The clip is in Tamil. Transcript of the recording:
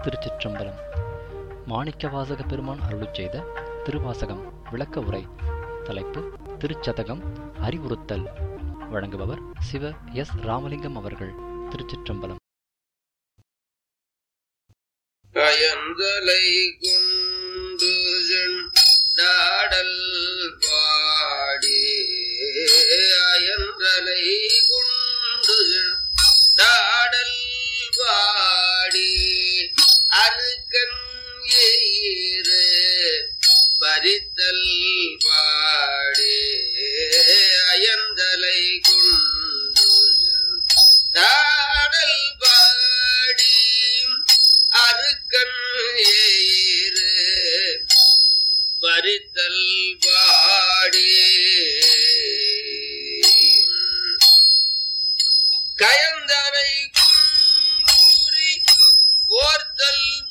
திருச்சிற்றம்பலம் மாணிக்கவாசக பெருமான் அருளுச் செய்த திருவாசகம் விளக்க உரை தலைப்பு திருச்சதகம் அறிவுறுத்தல் வழங்குபவர் சிவ எஸ் ராமலிங்கம் அவர்கள் திருச்சிற்றம்பலம் கயந்தலை கொண்டு நாடல் பாடி அயன்றலை கொண்டு நாடல் பாடி அருக்கன் ஏறு பறித்தல் பாடி அயந்தலை கொண்டு நாடல் பாடி அருக்கன் ஏறு பறித்தல் பாடி கயந்தனை குன்றூரி போர்த்தல்